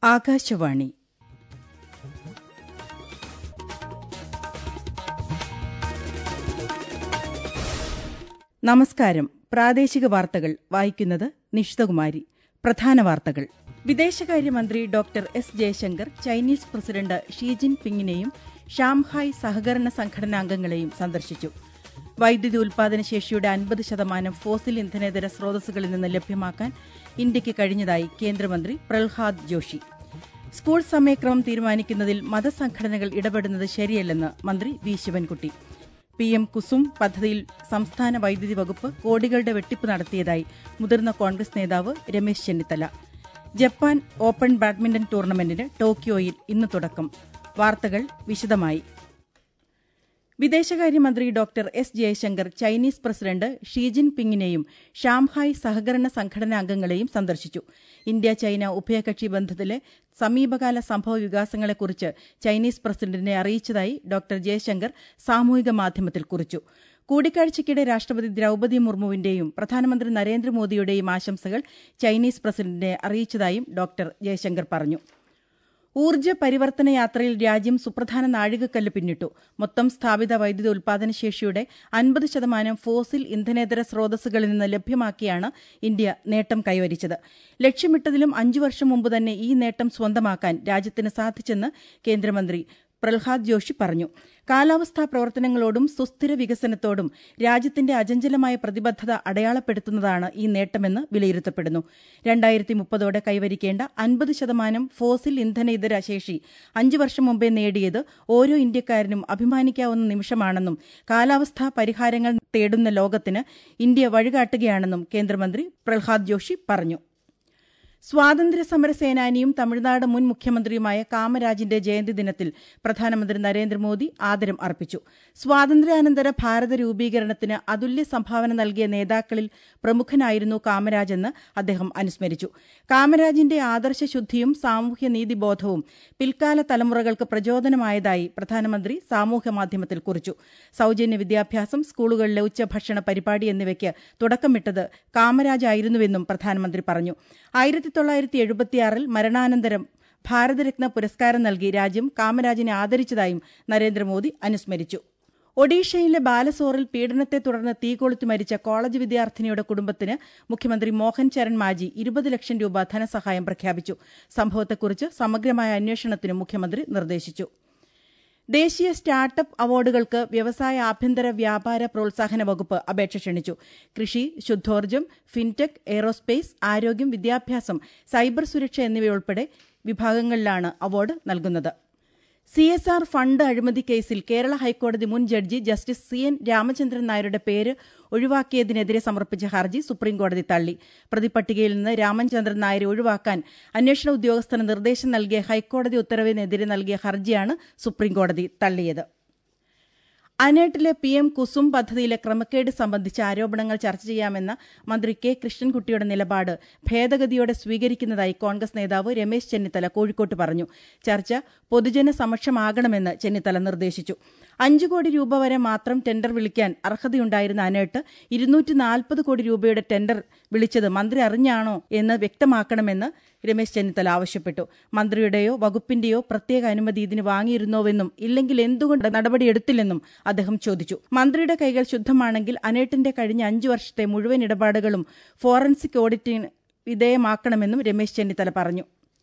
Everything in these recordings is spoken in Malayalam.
ആകാശവാണി നമസ്കാരം പ്രാദേശിക വാർത്തകൾ വായിക്കുന്നത് നിഷിതകുമാരി പ്രധാന വാർത്തകൾ വിദേശകാര്യമന്ത്രി doctor S Jaishankar Chinese president Xi Jin പിങ്ങിനെയും ഷാംഹായ് സഹകരണ സംഘടന അംഗങ്ങളെയും സന്ദർശിച്ചു വൈദ്യുതി ഉൽപാദന ശേഷിയുടെ അൻപത് ശതമാനം ഫോസിൽ ഇന്ധനേതര സ്രോതസ്സുകളിൽ നിന്ന് ലഭ്യമാക്കാൻ ഇന്ത്യയ്ക്ക് കഴിഞ്ഞതായി കേന്ദ്രമന്ത്രി പ്രഹ്ലാദ് ജോഷി സ്കൂൾ സമയക്രമം തീരുമാനിക്കുന്നതിൽ മതസംഘടനകൾ ഇടപെടുന്നത് ശരിയല്ലെന്ന് മന്ത്രി V Sivankutty P M Kusum പദ്ധതിയിൽ സംസ്ഥാന വൈദ്യുതി വകുപ്പ് കോടികളുടെ വെട്ടിപ്പ് നടത്തിയതായി മുതിർന്ന കോൺഗ്രസ് നേതാവ് Ramesh Chennithala Japan open badminton ടൂർണമെന്റിന് ടോക്കിയോയിൽ ഇന്ന് തുടക്കം വാർത്തകൾ വിശദമായി വിദേശകാര്യമന്ത്രി doctor S Jaishankar Chinese president Xi Jin പിങ്ങിനെയും ഷാംഹായ് സഹകരണ സംഘടന അംഗങ്ങളെയും സന്ദർശിച്ചു ഇന്ത്യ ചൈന ഉഭയകക്ഷി ബന്ധത്തിലെ സമീപകാല സംഭവ വികാസങ്ങളെക്കുറിച്ച് ചൈനീസ് പ്രസിഡന്റിനെ അറിയിച്ചതായി ഡോക്ടർ ജയശങ്കർ സാമൂഹിക മാധ്യമത്തിൽ കുറിച്ചു കൂടിക്കാഴ്ചയ്ക്കിടെ രാഷ്ട്രപതി ദ്രൌപദി മുർമുവിന്റെയും പ്രധാനമന്ത്രി നരേന്ദ്രമോദിയുടെയും ആശംസകൾ ചൈനീസ് പ്രസിഡന്റിനെ അറിയിച്ചതായും ഡോക്ടർ ജയശങ്കർ പറഞ്ഞു ഊർജ്ജ പരിവർത്തന യാത്രയിൽ രാജ്യം സുപ്രധാന നാഴികക്കല്ല് പിന്നിട്ടു മൊത്തം സ്ഥാപിത വൈദ്യുത ഉൽപാദന ശേഷിയുടെ അൻപത് ശതമാനം ഫോസിൽ ഇന്ധനേതര സ്രോതസ്സുകളിൽ നിന്ന് ലഭ്യമാക്കിയാണ് ഇന്ത്യ നേട്ടം കൈവരിച്ചത് ലക്ഷ്യമിട്ടതിലും അഞ്ചു വർഷം മുമ്പ് തന്നെ ഈ നേട്ടം സ്വന്തമാക്കാൻ രാജ്യത്തിന് സാധിച്ചെന്ന് കേന്ദ്രമന്ത്രി പ്രഹ്ലാദ് ജോഷി പറഞ്ഞു കാലാവസ്ഥാ പ്രവർത്തനങ്ങളോടും സുസ്ഥിര വികസനത്തോടും രാജ്യത്തിന്റെ അചഞ്ചലമായ പ്രതിബദ്ധത അടയാളപ്പെടുത്തുന്നതാണ് ഈ നേട്ടമെന്ന് വിലയിരുത്തപ്പെടുന്നു രണ്ടായിരത്തി മുപ്പതോടെ കൈവരിക്കേണ്ട അൻപത് ശതമാനം ഫോസിൽ ഇന്ധന ഇതര ശേഷി അഞ്ചു വർഷം മുമ്പേ നേടിയത് ഓരോ ഇന്ത്യക്കാരനും അഭിമാനിക്കാവുന്ന നിമിഷമാണെന്നും കാലാവസ്ഥാ പരിഹാരങ്ങൾ തേടുന്ന ലോകത്തിന് ഇന്ത്യ വഴികാട്ടുകയാണെന്നും കേന്ദ്രമന്ത്രി പ്രഹ്ലാദ് ജോഷി പറഞ്ഞു സ്വാതന്ത്ര്യ സമര സേനാനിയും തമിഴ്നാട് മുൻ മുഖ്യമന്ത്രിയുമായ കാമരാജിന്റെ ജയന്തി ദിനത്തിൽ പ്രധാനമന്ത്രി നരേന്ദ്രമോദി ആദരം അർപ്പിച്ചു സ്വാതന്ത്ര്യാനന്തര ഭാരത രൂപീകരണത്തിന് അതുല്യ സംഭാവന നൽകിയ നേതാക്കളിൽ പ്രമുഖനായിരുന്നു കാമരാജെന്ന് അദ്ദേഹം അനുസ്മരിച്ചു കാമരാജിന്റെ ആദർശശുദ്ധിയും സാമൂഹ്യ നീതിബോധവും പിൽക്കാല തലമുറകൾക്ക് പ്രചോദനമായതായി പ്രധാനമന്ത്രി സാമൂഹ്യ മാധ്യമത്തിൽ കുറിച്ചു സൌജന്യ വിദ്യാഭ്യാസം സ്കൂളുകളിലെ ഉച്ചഭക്ഷണ പരിപാടി എന്നിവയ്ക്ക് തുടക്കമിട്ടത് കാമരാജായിരുന്നുവെന്നും പ്രധാനമന്ത്രി പറഞ്ഞു ആയിരത്തി തൊള്ളായിരത്തി എഴുപത്തിയാറിൽ മരണാനന്തരം ഭാരതരത്ന പുരസ്കാരം നൽകി രാജ്യം കാമരാജിനെ ആദരിച്ചതായും നരേന്ദ്രമോദി അനുസ്മരിച്ചു ഒഡീഷയിലെ ബാലസോറിൽ പീഡനത്തെ തുടർന്ന് തീ കൊളുത്തി മരിച്ച കോളേജ് വിദ്യാർത്ഥിനിയുടെ കുടുംബത്തിന് മുഖ്യമന്ത്രി മോഹൻ ചരൺ മാജി ഇരുപത് ലക്ഷം രൂപ ധനസഹായം പ്രഖ്യാപിച്ചു സംഭവത്തെക്കുറിച്ച് സമഗ്രമായ അന്വേഷണത്തിനും മുഖ്യമന്ത്രി നിർദ്ദേശിച്ചു ദേശീയ സ്റ്റാർട്ടപ്പ് അവാർഡുകൾക്ക് വ്യവസായ ആഭ്യന്തര വ്യാപാര പ്രോത്സാഹന വകുപ്പ് അപേക്ഷ ക്ഷണിച്ചു കൃഷി ശുദ്ധോർജ്ജം ഫിൻടെക് എയ്റോസ്പേസ് ആരോഗ്യം വിദ്യാഭ്യാസം സൈബർ സുരക്ഷ എന്നിവയുൾപ്പെടെ വിഭാഗങ്ങളിലാണ് അവാർഡ് നൽകുന്നത് സി എസ് ആർ ഫണ്ട് അഴിമതി കേസിൽ കേരള ഹൈക്കോടതി മുൻ judge justice C N Ramachandran നായരുടെ പേര് ഒഴിവാക്കിയതിനെതിരെ സമർപ്പിച്ച ഹർജി സുപ്രീംകോടതി തള്ളി പ്രതിപട്ടികയിൽ നിന്ന് രാമചന്ദ്രൻ നായരെ ഒഴിവാക്കാൻ അന്വേഷണ ഉദ്യോഗസ്ഥന് നിർദ്ദേശം നൽകിയ ഹൈക്കോടതി ഉത്തരവിനെതിരെ നൽകിയ ഹർജിയാണ് സുപ്രീംകോടതി തള്ളിയത് അനേട്ടിലെ പി എം കുസും പദ്ധതിയിലെ ക്രമക്കേട് സംബന്ധിച്ച ആരോപണങ്ങൾ ചർച്ച ചെയ്യാമെന്ന മന്ത്രി കെ കൃഷ്ണൻകുട്ടിയുടെ നിലപാട് ഭേദഗതിയോടെ സ്വീകരിക്കുന്നതായി കോൺഗ്രസ് നേതാവ് രമേശ് ചെന്നിത്തല കോഴിക്കോട്ട് പറഞ്ഞു ചർച്ച പൊതുജന സമക്ഷമാകണമെന്ന് ചെന്നിത്തല നിർദ്ദേശിച്ചു അഞ്ചു കോടി രൂപ വരെ മാത്രം ടെൻഡർ വിളിക്കാൻ അർഹതയുണ്ടായിരുന്ന അനേട്ട് ഇരുന്നൂറ്റി നാൽപ്പത് കോടി രൂപയുടെ ടെൻഡർ വിളിച്ചത് മന്ത്രി അറിഞ്ഞാണോ എന്ന് വ്യക്തമാക്കണമെന്ന് രമേശ് ചെന്നിത്തല ആവശ്യപ്പെട്ടു മന്ത്രിയുടെയോ വകുപ്പിന്റെയോ പ്രത്യേക അനുമതി ഇതിന് വാങ്ങിയിരുന്നോവെന്നും ഇല്ലെങ്കിൽ എന്തുകൊണ്ട് നടപടിയെടുത്തില്ലെന്നും അദ്ദേഹം ചോദിച്ചു മന്ത്രിയുടെ കൈകൾ ശുദ്ധമാണെങ്കിൽ അനേട്ടിന്റെ കഴിഞ്ഞ അഞ്ചു വർഷത്തെ മുഴുവൻ ഇടപാടുകളും ഫോറൻസിക് ഓഡിറ്റിന് വിധേയമാക്കണമെന്നും രമേശ് ചെന്നിത്തല പറഞ്ഞു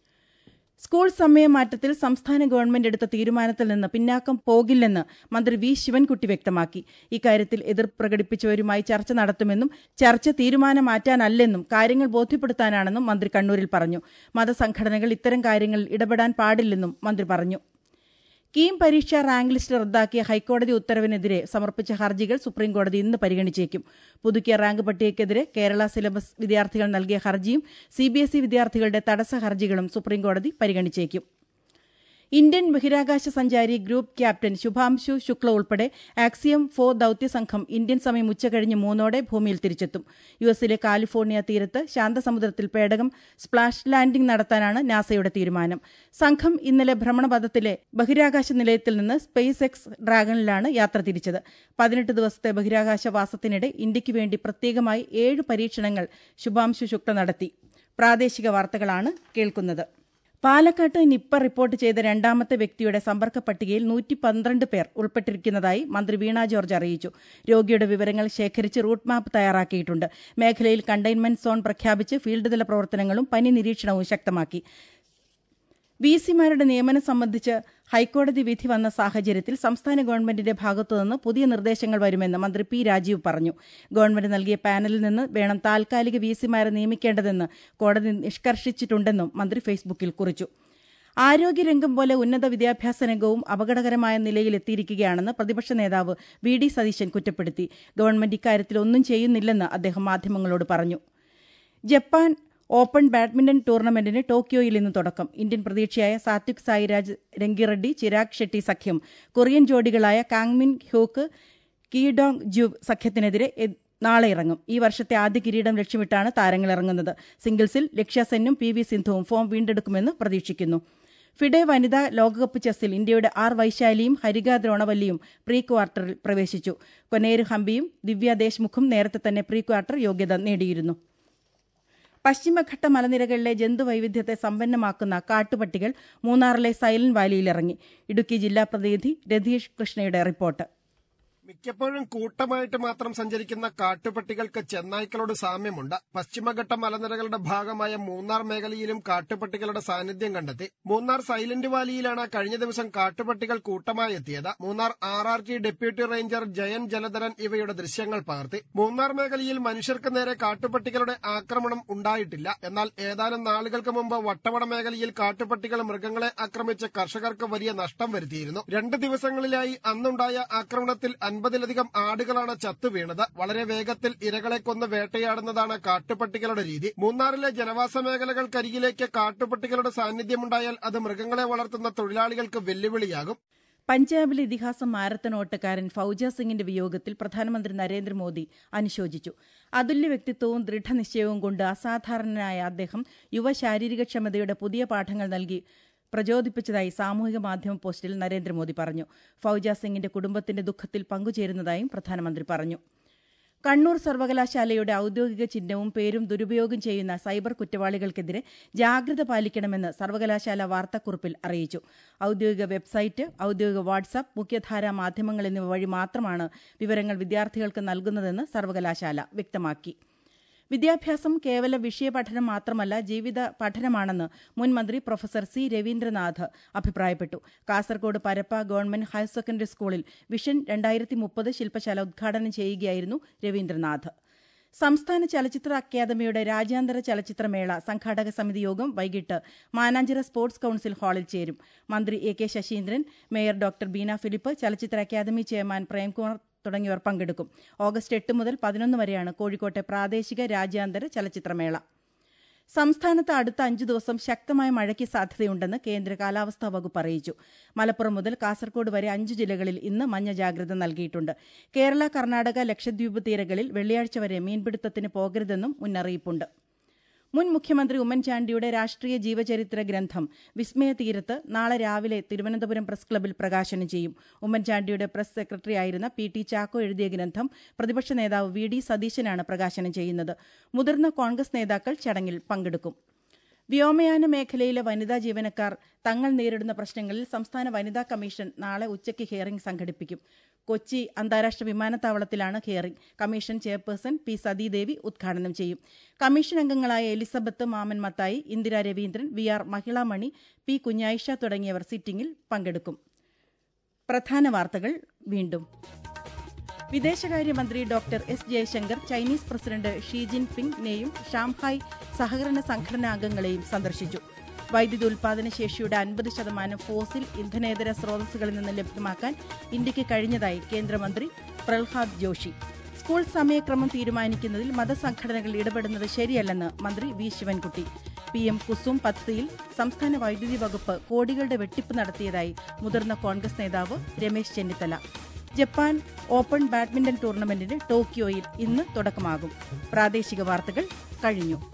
സ്കൂൾ സമയമാറ്റത്തിൽ സംസ്ഥാന ഗവൺമെന്റ് എടുത്ത തീരുമാനത്തിൽ നിന്ന് പിന്നാക്കം പോകില്ലെന്ന് മന്ത്രി വി ശിവൻകുട്ടി വ്യക്തമാക്കി ഇക്കാര്യത്തിൽ എതിർപ്പ് പ്രകടിപ്പിച്ചവരുമായി ചർച്ച നടത്തുമെന്നും ചർച്ച തീരുമാനം മാറ്റാനല്ലെന്നും കാര്യങ്ങൾ ബോധ്യപ്പെടുത്താനാണെന്നും മന്ത്രി കണ്ണൂരിൽ പറഞ്ഞു മതസംഘടനകൾ ഇത്തരം കാര്യങ്ങളിൽ ഇടപെടാൻ പാടില്ലെന്നും മന്ത്രി പറഞ്ഞു കീം പരീക്ഷാ റാങ്ക് ലിസ്റ്റ് റദ്ദാക്കിയ ഹൈക്കോടതി ഉത്തരവിനെതിരെ സമർപ്പിച്ച ഹർജികൾ സുപ്രീംകോടതി ഇന്ന് പരിഗണിച്ചേക്കും പുതുക്കിയ റാങ്ക് പട്ടികയ്ക്കെതിരെ കേരള സിലബസ് വിദ്യാർത്ഥികൾ നൽകിയ ഹർജിയും സിബിഎസ്ഇ വിദ്യാർത്ഥികളുടെ തടസ്സ ഹർജികളും സുപ്രീംകോടതി പരിഗണിച്ചേക്കും ഇന്ത്യൻ ബഹിരാകാശ സഞ്ചാരി ഗ്രൂപ്പ് ക്യാപ്റ്റൻ ശുഭാംശു ശുക്ല ഉൾപ്പെടെ ആക്സിയം ഫോർ ദൌത്യസംഘം ഇന്ത്യൻ സമയം ഉച്ചകഴിഞ്ഞ് മൂന്നോടെ ഭൂമിയിൽ തിരിച്ചെത്തും യു എസിലെ കാലിഫോർണിയ തീരത്ത് ശാന്തസമുദ്രത്തിൽ പേടകം സ്പ്ലാഷ് ലാൻഡിംഗ് നടത്താനാണ് നാസയുടെ തീരുമാനം സംഘം ഇന്നലെ ഭ്രമണപഥത്തിലെ ബഹിരാകാശ നിലയത്തിൽ നിന്ന് സ്പേസ് എക്സ് ഡ്രാഗണിലാണ് യാത്ര തിരിച്ചത് പതിനെട്ട് ദിവസത്തെ ബഹിരാകാശ വാസത്തിനിടെ ഇന്ത്യയ്ക്ക് വേണ്ടി പ്രത്യേകമായി ഏഴ് പരീക്ഷണങ്ങൾ ശുഭാംശു ശുക്ല നടത്തി പ്രാദേശിക വാർത്തകളാണ് കേൾക്കുന്നത് പാലക്കാട്ട് നിപ്പ റിപ്പോർട്ട് ചെയ്ത രണ്ടാമത്തെ വ്യക്തിയുടെ സമ്പർക്ക പട്ടികയിൽ നൂറ്റി പന്ത്രണ്ട് പേർ ഉൾപ്പെട്ടിരിക്കുന്നതായി മന്ത്രി വീണ ജോർജ് അറിയിച്ചു രോഗിയുടെ വിവരങ്ങൾ ശേഖരിച്ച് റൂട്ട് മാപ്പ് തയ്യാറാക്കിയിട്ടുണ്ട് മേഖലയിൽ കണ്ടെയ്ൻമെന്റ് സോൺ പ്രഖ്യാപിച്ച് ഫീൽഡ് തല പ്രവർത്തനങ്ങളും പനി നിരീക്ഷണവും ശക്തമാക്കി വി സിമാരുടെ നിയമനം സംബന്ധിച്ച് ഹൈക്കോടതി വിധി വന്ന സാഹചര്യത്തിൽ സംസ്ഥാന ഗവൺമെന്റിന്റെ ഭാഗത്തുനിന്ന് പുതിയ നിർദ്ദേശങ്ങൾ വരുമെന്ന് മന്ത്രി പി രാജീവ് പറഞ്ഞു ഗവൺമെന്റ് നൽകിയ പാനലിൽ നിന്ന് വേണം താൽക്കാലിക വി സിമാരെ നിയമിക്കേണ്ടതെന്ന് കോടതി നിഷ്കർഷിച്ചിട്ടുണ്ടെന്നും മന്ത്രി ഫേസ്ബുക്കിൽ കുറിച്ചു ആരോഗ്യരംഗം പോലെ ഉന്നത വിദ്യാഭ്യാസ രംഗവും അപകടകരമായ നിലയിലെത്തിയിരിക്കുകയാണെന്ന് പ്രതിപക്ഷ നേതാവ് വി ഡി സതീശൻ കുറ്റപ്പെടുത്തി ഗവൺമെന്റ് ഇക്കാര്യത്തിൽ ഒന്നും ചെയ്യുന്നില്ലെന്ന് അദ്ദേഹം മാധ്യമങ്ങളോട് പറഞ്ഞു ജപ്പാൻ ഓപ്പൺ ബാഡ്മിന്റൺ ടൂർണമെന്റിന് ടോക്കിയോയിൽ ഇന്ന് തുടക്കം ഇന്ത്യൻ പ്രതീക്ഷയായ സാത്വിക് സായിരാജ് രംഗിറെഡ്ഡി ചിരാഗ് ഷെട്ടി സഖ്യം കൊറിയൻ ജോഡികളായ കാങ്മിൻ ഹ്യൂക്ക് കീഡോങ് ജു സഖ്യത്തിനെതിരെ നാളെ ഇറങ്ങും ഈ വർഷത്തെ ആദ്യ കിരീടം ലക്ഷ്യമിട്ടാണ് താരങ്ങൾ ഇറങ്ങുന്നത് സിംഗിൾസിൽ ലക്ഷ്യ സെന്നും പി വി സിന്ധുവും ഫോം വീണ്ടെടുക്കുമെന്ന് പ്രതീക്ഷിക്കുന്നു ഫിഡെ വനിതാ ലോകകപ്പ് ചെസ്സിൽ ഇന്ത്യയുടെ ആർ വൈശാലിയും ഹരിക ദ്രോണവല്ലിയും പ്രീ ക്വാർട്ടറിൽ പ്രവേശിച്ചു കൊനേര് ഹംപിയും ദിവ്യ ദേശ്മുഖും നേരത്തെ തന്നെ പ്രീ ക്വാർട്ടർ യോഗ്യത നേടിയിരുന്നു പശ്ചിമഘട്ട മലനിരകളിലെ ജന്തുവൈവിധ്യത്തെ സമ്പന്നമാക്കുന്ന കാട്ടുപട്ടികൾ മൂന്നാറിലെ സൈലന്റ് വാലിയിലിറങ്ങി ഇടുക്കി ജില്ലാ പ്രതിനിധി രതീഷ് കൃഷ്ണയുടെ റിപ്പോർട്ട് മിക്കപ്പോഴും കൂട്ടമായിട്ട് മാത്രം സഞ്ചരിക്കുന്ന കാട്ടുപട്ടികൾക്ക് ചെന്നായ്ക്കളോട് സാമ്യമുണ്ട് പശ്ചിമഘട്ട മലനിരകളുടെ ഭാഗമായ മൂന്നാർ മേഖലയിലും കാട്ടുപട്ടികളുടെ സാന്നിധ്യം കണ്ടെത്തി മൂന്നാർ സൈലന്റ് വാലിയിലാണ് കഴിഞ്ഞ ദിവസം കാട്ടുപട്ടികൾ കൂട്ടമായി എത്തിയത് Munnar R R T deputy ranger Jayan Jaladharan ഇവയുടെ ദൃശ്യങ്ങൾ പകർത്തി മൂന്നാർ മേഖലയിൽ മനുഷ്യർക്ക് നേരെ കാട്ടുപട്ടികളുടെ ആക്രമണം ഉണ്ടായിട്ടില്ല എന്നാൽ ഏതാനും നാളുകൾക്ക് മുമ്പ് വട്ടവട മേഖലയിൽ കാട്ടുപട്ടികൾ മൃഗങ്ങളെ ആക്രമിച്ച് കർഷകർക്ക് വലിയ നഷ്ടം വരുത്തിയിരുന്നു രണ്ട് ദിവസങ്ങളിലായി അന്നുണ്ടായ ആക്രമണത്തിൽ അൻപതിലധികം ആടുകളാണ് ചത്തുവീണത് വളരെ വേഗത്തിൽ ഇരകളെ കൊന്ന് വേട്ടയാടുന്നതാണ് കാട്ടുപട്ടികളുടെ രീതി മൂന്നാറിലെ ജനവാസ മേഖലകൾക്കരികിലേക്ക് കാട്ടുപട്ടികളുടെ സാന്നിധ്യമുണ്ടായാൽ അത് മൃഗങ്ങളെ വളർത്തുന്ന തൊഴിലാളികൾക്ക് വെല്ലുവിളിയാകും പഞ്ചാബിലെ ഇതിഹാസം മാരത്തൺ ഓട്ടക്കാരൻ ഫൌജ സിംഗിന്റെ വിയോഗത്തിൽ പ്രധാനമന്ത്രി നരേന്ദ്രമോദി അനുശോചിച്ചു അതുല്യ വ്യക്തിത്വവും ദൃഢനിശ്ചയവും കൊണ്ട് അസാധാരണനായ അദ്ദേഹം യുവ ശാരീരികക്ഷമതയുടെ പുതിയ പാഠങ്ങൾ നൽകി പ്രചോദിപ്പിച്ചതായി സാമൂഹിക മാധ്യമ പോസ്റ്റിൽ നരേന്ദ്രമോദി പറഞ്ഞു ഫൌജ സിംഗിന്റെ കുടുംബത്തിന്റെ ദുഃഖത്തിൽ പങ്കുചേരുന്നതായും പ്രധാനമന്ത്രി പറഞ്ഞു കണ്ണൂർ സർവകലാശാലയുടെ ഔദ്യോഗിക ചിഹ്നവും പേരും ദുരുപയോഗം ചെയ്യുന്ന സൈബർ കുറ്റവാളികൾക്കെതിരെ ജാഗ്രത പാലിക്കണമെന്ന് സർവകലാശാല വാർത്താക്കുറിപ്പിൽ അറിയിച്ചു ഔദ്യോഗിക വെബ്സൈറ്റ് ഔദ്യോഗിക വാട്സാപ്പ് മുഖ്യധാരാ മാധ്യമങ്ങൾ എന്നിവ വഴി മാത്രമാണ് വിവരങ്ങൾ വിദ്യാർത്ഥികൾക്ക് നൽകുന്നതെന്ന് സർവകലാശാല വ്യക്തമാക്കി വിദ്യാഭ്യാസം കേവല വിഷയപഠനം മാത്രമല്ല ജീവിത പഠനമാണെന്ന് മുൻ മന്ത്രി പ്രൊഫസർ സി രവീന്ദ്രനാഥ് അഭിപ്രായപ്പെട്ടു Kasaragod Parappa government higher secondary സ്കൂളിൽ വിഷൻ രണ്ടായിരത്തി മുപ്പത് ശില്പശാല ഉദ്ഘാടനം ചെയ്യുകയായിരുന്നു രവീന്ദ്രനാഥ് സംസ്ഥാന ചലച്ചിത്ര അക്കാദമിയുടെ രാജ്യാന്തര ചലച്ചിത്രമേള സംഘാടക സമിതി യോഗം വൈകിട്ട് മാനാഞ്ചിറ സ്പോർട്സ് കൌൺസിൽ ഹാളിൽ ചേരും മന്ത്രി A K Saseendran mayor doctor Beena Philip ചലച്ചിത്ര അക്കാദമി ചെയർമാൻ പ്രേംകുമാർ തുടങ്ങിയവർ പങ്കെടുക്കും ഓഗസ്റ്റ് എട്ട് മുതൽ പതിനൊന്ന് വരെയാണ് കോഴിക്കോട്ടെ പ്രാദേശിക രാജ്യാന്തര ചലച്ചിത്രമേള സംസ്ഥാനത്ത് അടുത്ത അഞ്ചു ദിവസം ശക്തമായ മഴയ്ക്ക് സാധ്യതയുണ്ടെന്ന് കേന്ദ്ര കാലാവസ്ഥാ വകുപ്പ് അറിയിച്ചു മലപ്പുറം മുതൽ കാസർഗോഡ് വരെ അഞ്ചു ജില്ലകളിൽ ഇന്ന് മഞ്ഞ ജാഗ്രത നൽകിയിട്ടുണ്ട് കേരള കർണാടക ലക്ഷദ്വീപ് തീരങ്ങളിൽ വെള്ളിയാഴ്ച വരെ മീൻപിടുത്തത്തിന് പോകരുതെന്നും മുന്നറിയിപ്പുണ്ട് മുൻ മുഖ്യമന്ത്രി ഉമ്മൻചാണ്ടിയുടെ രാഷ്ട്രീയ ജീവചരിത്ര ഗ്രന്ഥം വിസ്മയ തീരത്ത് നാളെ രാവിലെ തിരുവനന്തപുരം പ്രസ് ക്ലബിൽ പ്രകാശനം ചെയ്യും ഉമ്മൻചാണ്ടിയുടെ പ്രസ് സെക്രട്ടറി ആയിരുന്ന പി ടി ചാക്കോ എഴുതിയ ഗ്രന്ഥം പ്രതിപക്ഷ നേതാവ് വി ഡി സതീശനാണ് പ്രകാശനം ചെയ്യുന്നത് മുതിർന്ന കോൺഗ്രസ് നേതാക്കൾ ചടങ്ങിൽ പങ്കെടുക്കും വ്യോമയാന മേഖലയിലെ വനിതാ ജീവനക്കാർ തങ്ങൾ നേരിടുന്ന പ്രശ്നങ്ങളിൽ സംസ്ഥാന വനിതാ കമ്മീഷൻ നാളെ ഉച്ചയ്ക്ക് ഹിയറിംഗ് സംഘടിപ്പിക്കും കൊച്ചി അന്താരാഷ്ട്ര വിമാനത്താവളത്തിലാണ് hearing commission chairperson P Sathidevi ഉദ്ഘാടനം ചെയ്യും കമ്മീഷൻ അംഗങ്ങളായ Elizabeth Mammen Mathai Indira Raveendran V R Mahilamani P Kunjayisha തുടങ്ങിയവർ സിറ്റിംഗിൽ പങ്കെടുക്കും പ്രധാന വാർത്തകൾ വീണ്ടും വിദേശകാര്യമന്ത്രി doctor S Jaishankar Chinese president Xi Jin പിങ്ങിനെയും ഷാംഹായ് സഹകരണ സംഘടനാ അംഗങ്ങളെയും സന്ദർശിച്ചു വൈദ്യുതി ഉൽപാദന ശേഷിയുടെ അൻപത് ശതമാനം ഫോസിൽ ഇന്ധനേതര സ്രോതസ്സുകളിൽ നിന്ന് ലഭ്യമാക്കാൻ ഇന്ത്യയ്ക്ക് കഴിഞ്ഞതായി കേന്ദ്രമന്ത്രി പ്രഹ്ലാദ് ജോഷി സ്കൂൾ സമയക്രമം തീരുമാനിക്കുന്നതിൽ മതസംഘടനകൾ ഇടപെടുന്നത് ശരിയല്ലെന്ന് മന്ത്രി V Sivankutty P M Kusum പദ്ധതിയിൽ സംസ്ഥാന വൈദ്യുതി വകുപ്പ് കോടികളുടെ വെട്ടിപ്പ് നടത്തിയതായി മുതിർന്ന കോൺഗ്രസ് നേതാവ് Ramesh Chennithala Japan open badminton ടൂർണമെന്റിന് ടോക്കിയോയിൽ ഇന്ന് തുടക്കമാകും പ്രാദേശിക വാർത്തകൾ കഴിഞ്ഞു